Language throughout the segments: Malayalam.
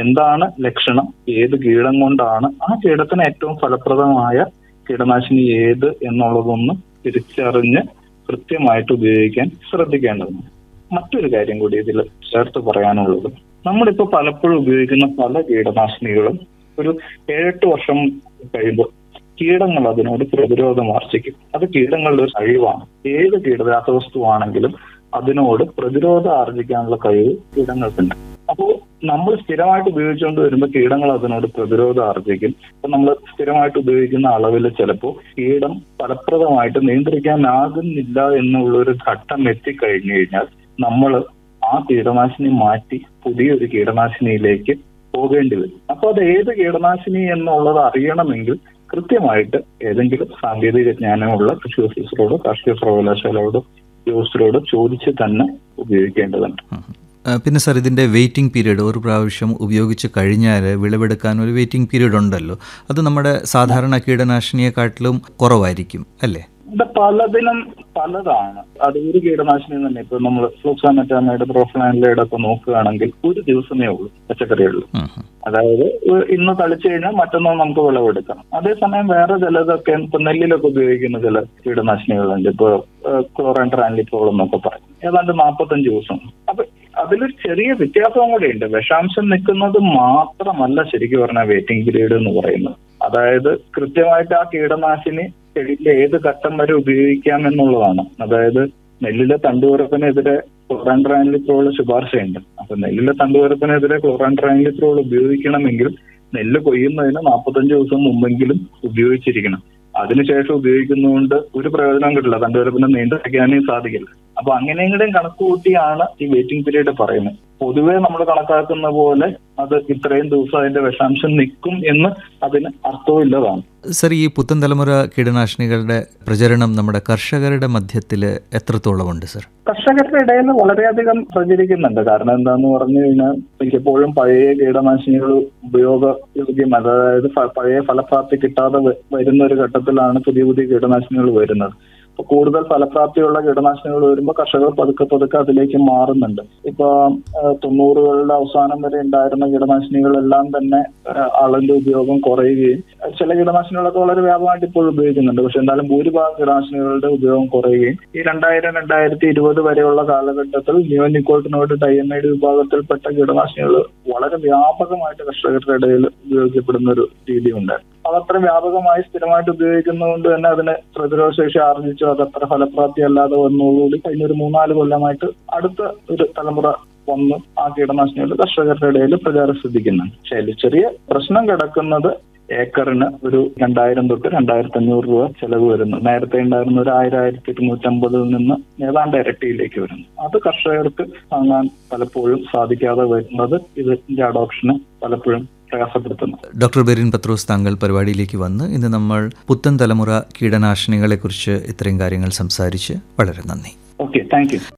എന്താണ് ലക്ഷണം ഏത് കീടം കൊണ്ടാണ് ആ കീടത്തിന് ഏറ്റവും ഫലപ്രദമായ കീടനാശിനി ഏത് എന്നുള്ളതൊന്ന് തിരിച്ചറിഞ്ഞ് കൃത്യമായിട്ട് ഉപയോഗിക്കാൻ ശ്രദ്ധിക്കേണ്ടതുണ്ട് മറ്റൊരു കാര്യം കൂടി ഇതിൽ ചേർത്ത് പറയാനുള്ളത് നമ്മളിപ്പോ പലപ്പോഴും ഉപയോഗിക്കുന്ന പല കീടനാശിനികളും ഒരു ഏഴെട്ട് വർഷം കഴിയുമ്പോൾ കീടങ്ങൾ അതിനോട് പ്രതിരോധം ആർജിക്കും അത് കീടങ്ങളുടെ ഒരു കഴിവാണ് ഏത് കീടരാസവസ്തുവാണെങ്കിലും അതിനോട് പ്രതിരോധം ആർജിക്കാനുള്ള കഴിവ് കീടങ്ങൾക്കുണ്ട് അപ്പോൾ നമ്മൾ സ്ഥിരമായിട്ട് ഉപയോഗിച്ചുകൊണ്ട് വരുമ്പോൾ കീടങ്ങൾ അതിനോട് പ്രതിരോധം ആർജിക്കും അപ്പൊ നമ്മൾ സ്ഥിരമായിട്ട് ഉപയോഗിക്കുന്ന അളവിൽ ചിലപ്പോൾ കീടം ഫലപ്രദമായിട്ട് നിയന്ത്രിക്കാനാകുന്നില്ല എന്നുള്ള ഒരു ഘട്ടം എത്തിക്കഴിഞ്ഞു കഴിഞ്ഞാൽ നമ്മൾ ആ കീടനാശിനി മാറ്റി പുതിയൊരു കീടനാശിനിയിലേക്ക് പോകേണ്ടി വരും അപ്പൊ അത് ഏത് കീടനാശിനി എന്നുള്ളത് അറിയണമെങ്കിൽ കൃത്യമായിട്ട് ഏതെങ്കിലും സാങ്കേതിക ജ്ഞാനമുള്ള കൃഷി ഓഫീസറോടോ കാർഷിക സർവകലാശാലയോടോ ഉദ്യോഗസ്ഥരോട് ചോദിച്ച് തന്നെ ഉപയോഗിക്കേണ്ടതുണ്ട് ആ, പിന്നെ സാർ ഇതിൻ്റെ വെയിറ്റിംഗ് പീരീഡ് ഒരു പ്രാവശ്യം ഉപയോഗിച്ച് കഴിഞ്ഞാൽ വിളവെടുക്കാൻ ഒരു വെയിറ്റിംഗ് പീരീഡ് ഉണ്ടല്ലോ അത് നമ്മുടെ സാധാരണ കീടനാശിനിയെക്കാട്ടിലും കുറവായിരിക്കും അല്ലേ ഇത് പലതിനും പലതാണ് അത് ഒരു കീടനാശിനി തന്നെ ഇപ്പൊ നമ്മൾ ഫ്ലൂക്സാമെറ്റാമൈഡ് പ്രോഫ്ലാനിലയുടെ ഒക്കെ നോക്കുകയാണെങ്കിൽ ഒരു ദിവസമേ ഉള്ളൂ പച്ചക്കറികളിൽ ഉം, ഉം. അതായത് ഒരു ഇന്ന് തളിച്ചു കഴിഞ്ഞാൽ മറ്റന്നാൾ നമുക്ക് വിളവെടുക്കാം അതേസമയം വേറെ ചിലതൊക്കെ ഇപ്പൊ നെല്ലിലൊക്കെ ഉപയോഗിക്കുന്ന ചില കീടനാശിനികളുണ്ട് ഇപ്പൊ ക്ലോറൈൻ ട്രാൻലിപ്പോൾ എന്നൊക്കെ പറയും ഏതാണ്ട് നാൽപ്പത്തഞ്ച് ദിവസം അപ്പൊ അതിലൊരു ചെറിയ വ്യത്യാസവും കൂടെ ഉണ്ട് വിഷാംശം നിൽക്കുന്നത് മാത്രമല്ല ശരിക്കും പറഞ്ഞാൽ വെയിറ്റിംഗ് പീരീഡ് എന്ന് പറയുന്നത് അതായത് കൃത്യമായിട്ട് ആ കീടനാശിനി ചെടിയിലെ ഏത് ഘട്ടം വരെ ഉപയോഗിക്കാം എന്നുള്ളതാണ് അതായത് നെല്ലിലെ തണ്ടുവരപ്പിനെതിരെ ക്ലോറാൻട്രാനിലിത്രോൾ ശുപാർശയുണ്ട് അപ്പൊ നെല്ലിലെ തണ്ടുവരപ്പിനെതിരെ ക്ലോറാൻട്രാനിലിത്രോൾ ഉപയോഗിക്കണമെങ്കിൽ നെല്ല് കൊയ്യുന്നതിന് നാൽപ്പത്തഞ്ച് ദിവസം മുമ്പെങ്കിലും ഉപയോഗിച്ചിരിക്കണം അതിനുശേഷം ഉപയോഗിക്കുന്നതുകൊണ്ട് ഒരു പ്രയോജനം കിട്ടില്ല തണ്ടുവരപ്പിനെ നിയന്ത്രിക്കാനേ സാധിക്കില്ല അപ്പൊ അങ്ങനെയെങ്കിലും കണക്ക് കൂട്ടിയാണ് ഈ വെയിറ്റിംഗ് പീരീഡ് പറയുന്നത് പൊതുവെ നമ്മൾ കണക്കാക്കുന്ന പോലെ അത് ഇത്രയും ദിവസം അതിന്റെ വിഷാംശം നിൽക്കും എന്ന് അതിന് അർത്ഥമില്ലതാണ് സർ ഈ പുത്തൻ തലമുറ കീടനാശിനികളുടെ പ്രചരണം നമ്മുടെ കർഷകരുടെ മധ്യത്തിൽ എത്രത്തോളമുണ്ട് സർ കർഷകരുടെ ഇടയിൽ വളരെയധികം പ്രചരിക്കുന്നുണ്ട് കാരണം എന്താന്ന് പറഞ്ഞു കഴിഞ്ഞാൽ മിക്കപ്പോഴും പഴയ കീടനാശിനികൾ ഉപയോഗയോഗ്യമല്ല അതായത് ഫ- പഴയ ഫലപ്രാപ്തി കിട്ടാതെ വ- വരുന്ന ഒരു ഘട്ടത്തിലാണ് പുതിയ പുതിയ കീടനാശിനികൾ വരുന്നത് അപ്പൊ കൂടുതൽ ഫലപ്രാപ്തിയുള്ള കീടനാശിനികൾ വരുമ്പോൾ കർഷകർ പതുക്കെ പതുക്കെ അതിലേക്ക് മാറുന്നുണ്ട് ഇപ്പൊ ആ, തൊണ്ണൂറുകളുടെ അവസാനം വരെ ഉണ്ടായിരുന്ന കീടനാശിനികളെല്ലാം തന്നെ ആ, ആളിന്റെ ഉപയോഗം കുറയുകയും ചില കീടനാശിനികളൊക്കെ വളരെ വ്യാപകമായിട്ട് ഇപ്പോൾ ഉപയോഗിക്കുന്നുണ്ട് പക്ഷെ എന്തായാലും ഭൂരിഭാഗം കീടനാശിനികളുടെ ഉപയോഗം കുറയുകയും ഈ രണ്ടായിരം രണ്ടായിരത്തി ഇരുപത് വരെയുള്ള കാലഘട്ടത്തിൽ നിയോനിക്കോട്ടിനോട് ഡയമൈഡ് വിഭാഗത്തിൽപ്പെട്ട കീടനാശിനികൾ വളരെ വ്യാപകമായിട്ട് കർഷകരുടെ ഇടയിൽ ഉപയോഗിക്കപ്പെടുന്ന ഒരു രീതി ഉണ്ടായിരുന്നു അതത്ര വ്യാപകമായി സ്ഥിരമായിട്ട് ഉപയോഗിക്കുന്നതുകൊണ്ട് തന്നെ അതിന് പ്രതിരോധശേഷി ആർജിച്ചു അത് അത്ര ഫലപ്രാപ്തി അല്ലാതെ വന്നതോടുകൂടി കഴിഞ്ഞ ഒരു മൂന്നാല് കൊല്ലമായിട്ട് അടുത്ത ഒരു തലമുറ വന്ന് ആ കീടനാശിനികൾ കർഷകരുടെ ഇടയിൽ പ്രചാരം ശ്രദ്ധിക്കുന്നുണ്ട് പക്ഷേ അതിൽ ചെറിയ പ്രശ്നം കിടക്കുന്നത് ഏക്കറിന് ഒരു രണ്ടായിരം തൊട്ട് രണ്ടായിരത്തി അഞ്ഞൂറ് രൂപ ചെലവ് വരുന്നു നേരത്തെ ഉണ്ടായിരുന്ന ഒരു ആയിരം ആയിരത്തി ഇരുന്നൂറ്റമ്പതിൽ നിന്ന് ഏതാണ്ട് ഇരട്ടിയിലേക്ക് വരുന്നു അത് കർഷകർക്ക് താങ്ങാൻ പലപ്പോഴും സാധിക്കാതെ വരുന്നത് ഇതിന്റെ അഡോപ്ഷന് പലപ്പോഴും പ്രയാസപ്പെടുത്തുന്നു ഡോക്ടർ ബെറിൻ പത്രോസ് താങ്കൾ പരിപാടിയിലേക്ക് വന്ന് ഇന്ന് നമ്മൾ പുത്തൻ തലമുറ കീടനാശിനികളെക്കുറിച്ച് ഇത്രയും കാര്യങ്ങൾ സംസാരിച്ച് വളരെ നന്ദി ഓക്കെ താങ്ക് യു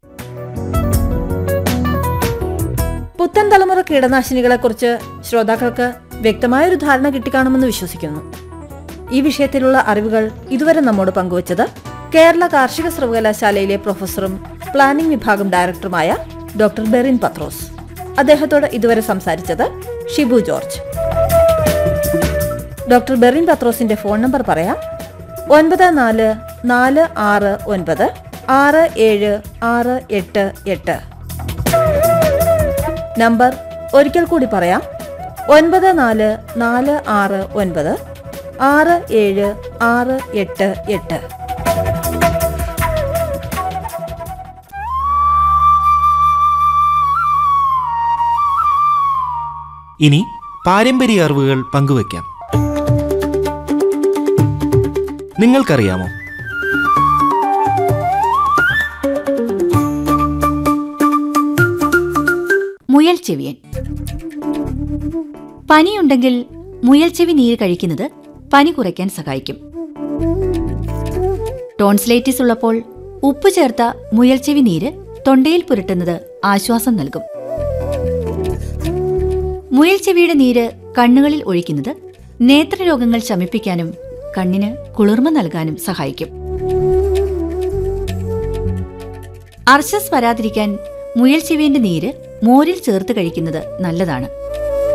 പുത്തൻ തലമുറ കീടനാശിനികളെക്കുറിച്ച് ശ്രോതാക്കൾക്ക് വ്യക്തമായൊരു ധാരണ കിട്ടിക്കാണുമെന്ന് വിശ്വസിക്കുന്നു ഈ വിഷയത്തിലുള്ള അറിവുകൾ ഇതുവരെ നമ്മോട് പങ്കുവച്ചത് കേരള കാർഷിക സർവകലാശാലയിലെ പ്രൊഫസറും പ്ലാനിംഗ് വിഭാഗം ഡയറക്ടറുമായ ഡോക്ടർ ബെറിൻ പത്രോസ് അദ്ദേഹത്തോട് ഇതുവരെ സംസാരിച്ചത് ഷിബു ജോർജ് ഡോക്ടർ ബെറിൻ പത്രോസിന്റെ ഫോൺ നമ്പർ പറയാം ഒൻപത് നാല് നാല് ആറ് ഒൻപത് ആറ് ഏഴ് ആറ് എട്ട് എട്ട് നമ്പർ ഒരിക്കൽ കൂടി പറയാം ഒൻപത് നാല് നാല് ആറ് ഒൻപത് ആറ് ഏഴ് ആറ് എട്ട് എട്ട് ഇനി പാരമ്പര്യ അറിവുകൾ പങ്കുവയ്ക്കാം നിങ്ങൾക്കറിയാമോ മുയൽ ചെവിയൻ പനിയുണ്ടെങ്കിൽ മുയൽ ചെവി നീര് കഴിക്കുന്നത് പനി കുറയ്ക്കാൻ സഹായിക്കും ടോൺസിലൈറ്റിസ് ഉള്ളപ്പോൾ ഉപ്പ് ചേർത്ത മുയൽ ചെവി നീര് തൊണ്ടയിൽ പുരട്ടുന്നത് ആശ്വാസം നൽകും മുയൽ ചെവിയുടെ നീര് കണ്ണുകളിൽ ഒഴിക്കുന്നത് നേത്രരോഗങ്ങൾ ശമിപ്പിക്കാനും കണ്ണിന് കുളിർമ നൽകാനും സഹായിക്കും അർശസ് വരാതിരിക്കാൻ മുയൽ ചെവിയന്റെ നീര് മോരിൽ ചേർത്ത് കഴിക്കുന്നത് നല്ലതാണ്